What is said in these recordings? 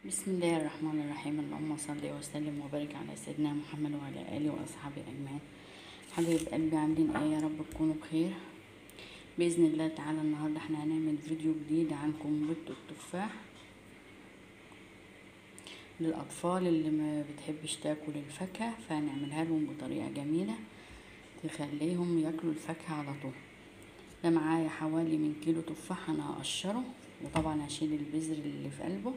بسم الله الرحمن الرحيم اللهم صل وسلم وبارك على سيدنا محمد وعلى اله واصحابه اجمعين حبايب قلبي عاملين ايه يا رب تكونوا بخير باذن الله تعالى النهارده احنا هنعمل فيديو جديد عن قنبله التفاح للاطفال اللي ما بتحبش تاكل الفاكهه فهنعملها لهم بطريقه جميله تخليهم ياكلوا الفاكهه على طول ده معايا حوالي من كيلو تفاح انا هقشره وطبعا هشيل البذر اللي في قلبه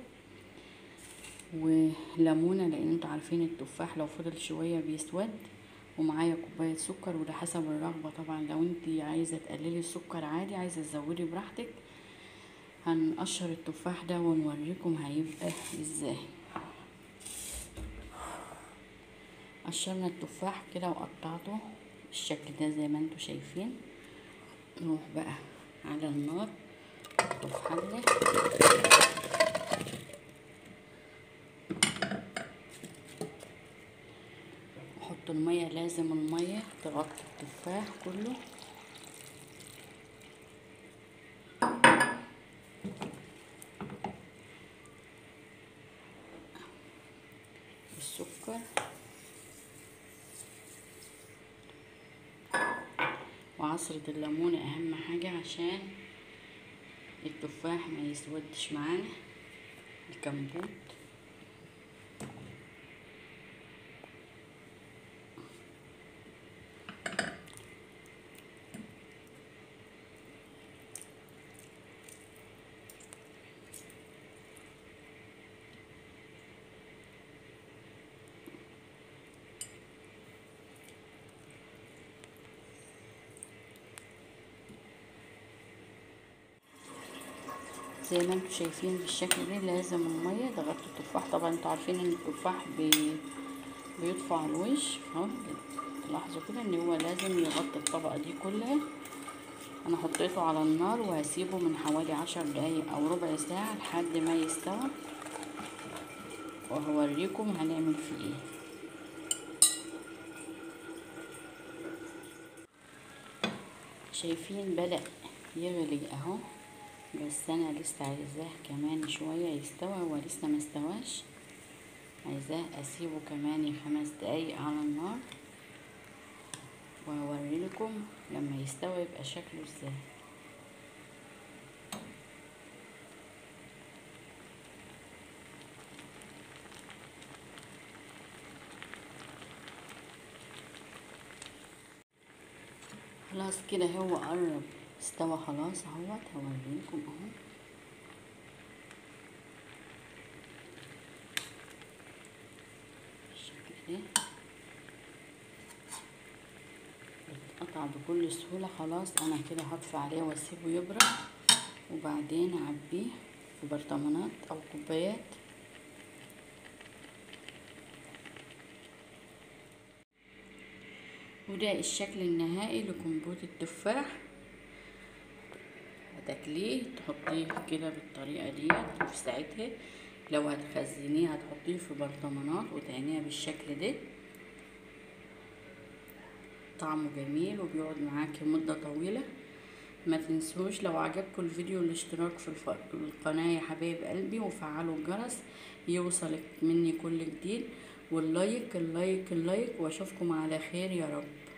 وليمونة لان انتوا عارفين التفاح لو فضل شوية بيسود ومعايا كوباية سكر وده حسب الرغبة طبعا لو انت عايزة تقللي السكر عادي عايزة تزودي براحتك هنقشر التفاح ده ونوريكم هيبقى ازاي قشرنا التفاح كده وقطعته بالشكل ده زي ما انتوا شايفين نروح بقى على النار في حلة احط المية لازم المية تغطي التفاح كله السكر وعصرة الليمون اهم حاجة عشان التفاح ما يسودش معانا الكمبوت زي ما انتم شايفين بالشكل ده لازم الميه تغطي التفاح طبعا انتوا عارفين ان التفاح بي... بيطفى على الوش اهو تلاحظوا كده ان هو لازم يغطي الطبقه دي كلها انا حطيته على النار وهسيبه من حوالي عشر دقايق او ربع ساعه لحد ما يستوى وهوريكم هنعمل فيه ايه شايفين بدأ يغلي اهو بس انا لسه عايزاه كمان شويه يستوى هو لسه ما استواش عايزاه اسيبه كمان خمس دقايق على النار وهوريلكم لما يستوي يبقى شكله ازاي خلاص كده هو قرب استوى خلاص اهوت هوريلكم اهو بالشكل ده اتقطع بكل سهولة خلاص انا كده هطفي عليه واسيبه يبرد وبعدين اعبيه في برطمانات او كوبايات وده الشكل النهائي لكمبوت التفاح هتاكليه تحطيه كده بالطريقه ديت وفي ساعتها لو هتخزنيه هتحطيه في برطمانات وتعينيها بالشكل ده طعمه جميل وبيقعد معاكي مدة طويلة ما تنسوش لو عجبكم الفيديو الاشتراك في القناة يا حبايب قلبي وفعلوا الجرس يوصلك مني كل جديد واللايك اللايك اللايك واشوفكم على خير يا رب